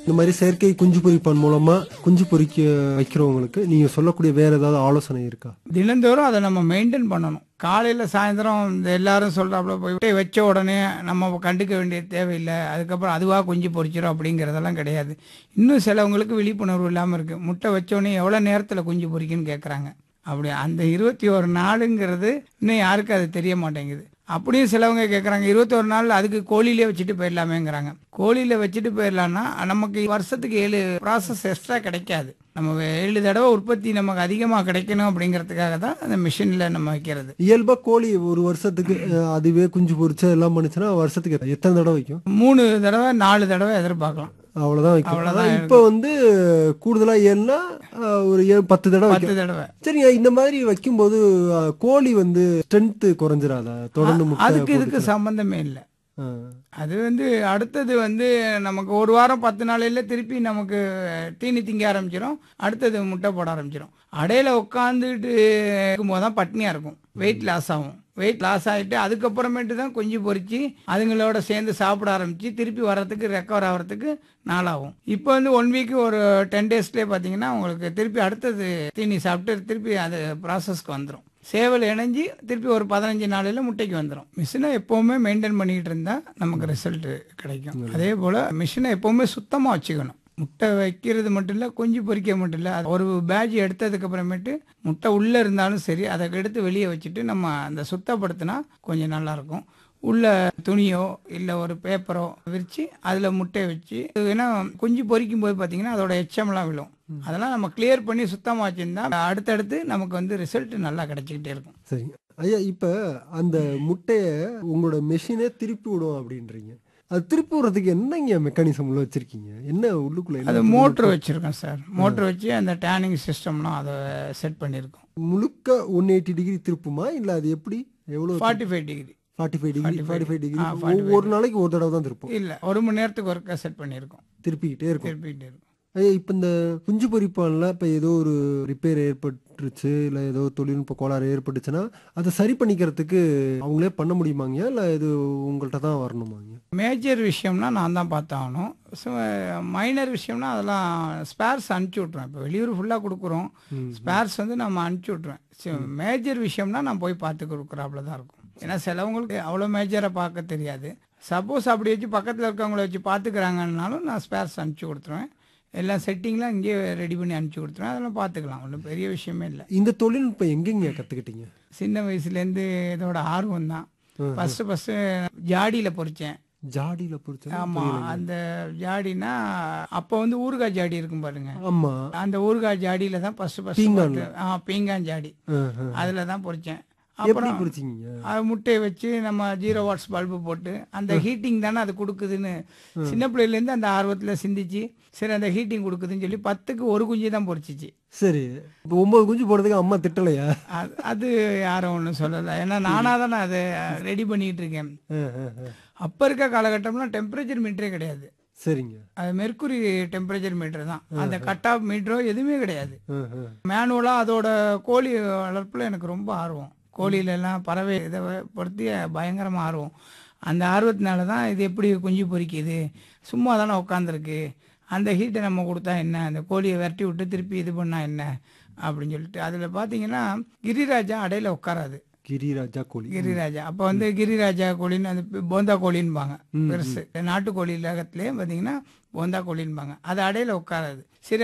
இந்த மாதிரி செயற்கை குஞ்சு பொரிப்பான் மூலமா குஞ்சு பொரிக்க வைக்கிறவங்களுக்கு நீங்க சொல்லக்கூடிய வேற ஏதாவது ஆலோசனை இருக்கா தினந்தோறும் அதை நம்ம மெயின்டைன் பண்ணணும் காலையில் சாயந்தரம் இந்த எல்லாரும் சொல்கிறாப்புல போய் முட்டை வச்ச உடனே நம்ம கண்டுக்க வேண்டிய தேவையில்லை அதுக்கப்புறம் அதுவாக குஞ்சு பொரிச்சிடும் அப்படிங்கிறதெல்லாம் கிடையாது இன்னும் சிலவங்களுக்கு விழிப்புணர்வு இல்லாமல் இருக்குது முட்டை வச்ச உடனே எவ்வளோ நேரத்தில் குஞ்சு பொரிக்குன்னு கேட்குறாங்க அப்படி அந்த இருபத்தி ஒரு நாளுங்கிறது இன்னும் யாருக்கும் அது தெரிய மாட்டேங்குது அப்படியும் சிலவங்க கேட்குறாங்க இருபத்தொரு நாள் அதுக்கு கோழியிலே வச்சுட்டு போயிடலாமேங்கிறாங்க கோழியில் வச்சுட்டு போயிடலான்னா நமக்கு வருஷத்துக்கு ஏழு ப்ராசஸ் எக்ஸ்ட்ரா கிடைக்காது நம்ம ஏழு தடவை உற்பத்தி நமக்கு அதிகமாக கிடைக்கணும் அப்படிங்கிறதுக்காக தான் அந்த மிஷினில் நம்ம வைக்கிறது இயல்பா கோழி ஒரு வருஷத்துக்கு அஹ், அதுவே குஞ்சு பொரிச்சு எல்லாம் பண்ணுச்சுன்னா வருஷத்துக்கு எத்தனை தடவை வைக்கும் மூணு தடவை நாலு தடவை எதிர்பார்க்கலாம் அவ்வளவுதான் வைக்கும் அவ்வளவுதான் அதான் இப்ப வந்து கூடுதலா ஏழுனா அஹ், ஒரு ஏழு பத்து தடவை வைக்கும் பத்து தடவை சரிங்க இந்த மாதிரி வைக்கும்போது அஹ், கோழி வந்து ஸ்ட்ரென்த் குறைஞ்சிராதா தொடர்ந்து முட்டை அதுக்கு இதுக்கு போட்டுச்சுன்னா? சம்பந்தமே இல்லை ஆ. அது வந்து அடுத்தது வந்து நமக்கு ஒரு வாரம் பத்து நாளையில திருப்பி நமக்கு தீனி திங்க ஆரம்பிச்சிடும் அடுத்தது முட்டை போட ஆரம்பிச்சிடும் அடையில உட்காந்துட்டு இருக்கும்போது தான் பட்னியாக இருக்கும் வெயிட் லாஸ் ஆகும் வெயிட் லாஸ் ஆகிட்டு அதுக்கப்புறமேட்டு தான் குஞ்சு பொரிச்சு அதுங்களோட சேர்ந்து சாப்பிட ஆரம்பிச்சு திருப்பி வர்றதுக்கு ரெக்கவர் ஆகிறதுக்கு நாளாகும் இப்போ வந்து ஒன் வீக் ஒரு டென் டேஸ்லேயே பார்த்தீங்கன்னா உங்களுக்கு திருப்பி அடுத்தது தீனி சாப்பிட்டு திருப்பி அது ப்ராசஸ்க்கு வந்துடும் சேவல் இணைஞ்சு திருப்பி ஒரு பதினஞ்சு நாளையில் முட்டைக்கு வந்துடும் மிஷினை எப்போவுமே மெயின்டைன் பண்ணிக்கிட்டு இருந்தால் நமக்கு ரிசல்ட் கிடைக்கும் அதே போல் மிஷினை எப்போவுமே சுத்தமாக வச்சுக்கணும் முட்டை வைக்கிறது மட்டும் இல்லை குஞ்சு பொரிக்க மட்டும் இல்லை அது ஒரு பேட்ச் எடுத்ததுக்கு அப்புறமேட்டு முட்டை உள்ளே இருந்தாலும் சரி அதை எடுத்து வெளியே வச்சுட்டு நம்ம அந்த சுத்தப்படுத்தினா கொஞ்சம் நல்லாயிருக்கும் உள்ள துணியோ இல்லை ஒரு பேப்பரோ விரித்து அதில் முட்டையை வச்சு ஏன்னா குஞ்சு பொரிக்கும் போது பார்த்தீங்கன்னா அதோட எச்சம்லாம் விழும் அதெல்லாம் நம்ம கிளியர் பண்ணி சுத்தமாக வச்சுருந்தா அடுத்தடுத்து நமக்கு வந்து ரிசல்ட் நல்லா கிடைச்சிக்கிட்டே இருக்கும் சரிங்க ஐயா இப்ப அந்த முட்டைய உங்களோட மெஷினே திருப்பி விடும் அப்படின்றீங்க அது திருப்பி விடுறதுக்கு என்னங்க மெக்கானிசம் உள்ள வச்சிருக்கீங்க என்ன உள்ளுக்குள்ள என்ன அது மோட்ரு வச்சுருக்கோம் சார் மோட்ரு வச்சு அந்த டேனிங் சிஸ்டம்லாம் அதை செட் பண்ணியிருக்கோம் முழுக்க ஒன் எயிட்டி டிகிரி திருப்புமா இல்ல அது எப்படி எவ்வளவு forty five degree forty five degree 45 forty five degree ஆ, 45 ஒரு நாளைக்கு ஒரு தடவை தான் திருப்போம் இல்லை ஒரு மணி நேரத்துக்கு ஒருக்கா செட் பண்ணியிருக்கோம் திருப்பிக்கிட்டே இருக்கும் திருப்பிக்கிட்டே இருக்கும் ஐயா இப்போ இந்த குஞ்சு பொரிப்பான்ல இப்போ ஏதோ ஒரு ரிப்பேர் ஏற்பட்டுருச்சு இல்லை ஏதோ தொழில்நுட்ப கோளாறு ஏற்பட்டுச்சுன்னா அதை சரி பண்ணிக்கிறதுக்கு அவங்களே பண்ண முடியுமாங்க இல்லை இது உங்கள்கிட்ட தான் வரணுமாங்க மேஜர் விஷயம்னா நான் தான் பார்த்தாகணும் ஸோ மைனர் விஷயம்னா அதெல்லாம் ஸ்பேர்ஸ் அனுப்பிச்சி விட்ருவேன் இப்போ வெளியூர் ஃபுல்லாக கொடுக்குறோம் ஸ்பேர்ஸ் வந்து நம்ம அனுப்பிச்சி விட்ருவேன் மேஜர் விஷயம்னா நான் போய் பார்த்து கொடுக்குறாப்புல தான் இருக்கும் ஏன்னா சிலவங்களுக்கு அவ்வளோ மேஜரை பார்க்க தெரியாது சப்போஸ் அப்படி வச்சு பக்கத்தில் இருக்கவங்கள வச்சு பார்த்துக்கிறாங்கன்னாலும் நான் ஸ்பேர்ஸ் அனுப்பிச்சி கொடுத்துருவேன் எல்லா செட்டிங்லாம் இங்கேயே ரெடி பண்ணி அனுப்பிச்சி கொடுத்துருவேன் அதெல்லாம் பார்த்துக்கலாம் ஒன்றும் பெரிய விஷயமே இல்லை இந்த தொழில்நுட்பம் எங்கெங்க கற்றுக்கிட்டீங்க சின்ன வயசுலேருந்து இதோட ஆர்வம் தான் ஃபஸ்ட்டு ஃபஸ்ட்டு ஜாடியில் பொறிச்சேன் ஜாடியில் பொறுத்த ஆமா அந்த ஜாடினா அப்போ வந்து ஊறுகாய் ஜாடி இருக்கும் பாருங்க ஆமா அந்த ஊறுகாய் ஜாடியில தான் ஃபர்ஸ்ட் ஃபர்ஸ்ட் பீங்கான்ல? ஆ பீங்கான் ஜாடி ஆஹ், ஆஹ். அதுல தான் பொரிச்சேன் எப்படி அப்புறம் பொரிச்சிங்க அது முட்டையை வச்சு நம்ம ஜீரோ வாட்ஸ் பல்பு போட்டு அந்த ஹீட்டிங் தானே அது கொடுக்குதுன்னு சின்ன பிள்ளையிலேருந்து அந்த ஆர்வத்தில் சிந்திச்சு சரி அந்த ஹீட்டிங் கொடுக்குதுன்னு சொல்லி பத்துக்கு ஒரு குஞ்சு தான் பொரிச்சிச்சு சரி இப்போ ஒன்பது குஞ்சு போடுறதுக்கு அம்மா திட்டலையா அது அது யாரும் ஒன்றும் சொல்லலை ஏன்னா நானாக தானே அதை ரெடி பண்ணிக்கிட்டு இருக்கேன் ஆஹ், ஆஹ், ஆஹ். அப்போ இருக்க காலகட்டம்லாம் டெம்பரேச்சர் மீட்டரே கிடையாது சரிங்க அது மெர்க்குரி டெம்பரேச்சர் மீட்டர் தான் அந்த கட் ஆஃப் மீட்டரோ எதுவுமே கிடையாது ஆஹ், ஆஹ். மேனுவலாக அதோட கோழி வளர்ப்பில் எனக்கு ரொம்ப ஆர்வம் கோழியில எல்லாம் பறவை இதை பொறுத்து பயங்கரமாக ஆர்வம் அந்த ஆர்வத்தினால தான் இது எப்படி குஞ்சு பொரிக்குது சும்மா தானே உட்காந்துருக்கு அந்த ஹீட்டை நம்ம கொடுத்தா என்ன அந்த கோழியை விரட்டி விட்டு திருப்பி இது பண்ணா என்ன அப்படின்னு சொல்லிட்டு அதில் பார்த்தீங்கன்னா கிரிராஜா அடையில உட்காராது கிரிராஜா கோழி கிரிராஜா அப்போ வந்து கிரிராஜா கோழின்னு அந்த பி- போந்தா கோழின்பாங்க பெருசு நாட்டுக்கோழி உலகத்திலே பார்த்தீங்கன்னா போந்தா கோழின்பாங்க அது அடையில உட்காராது சரி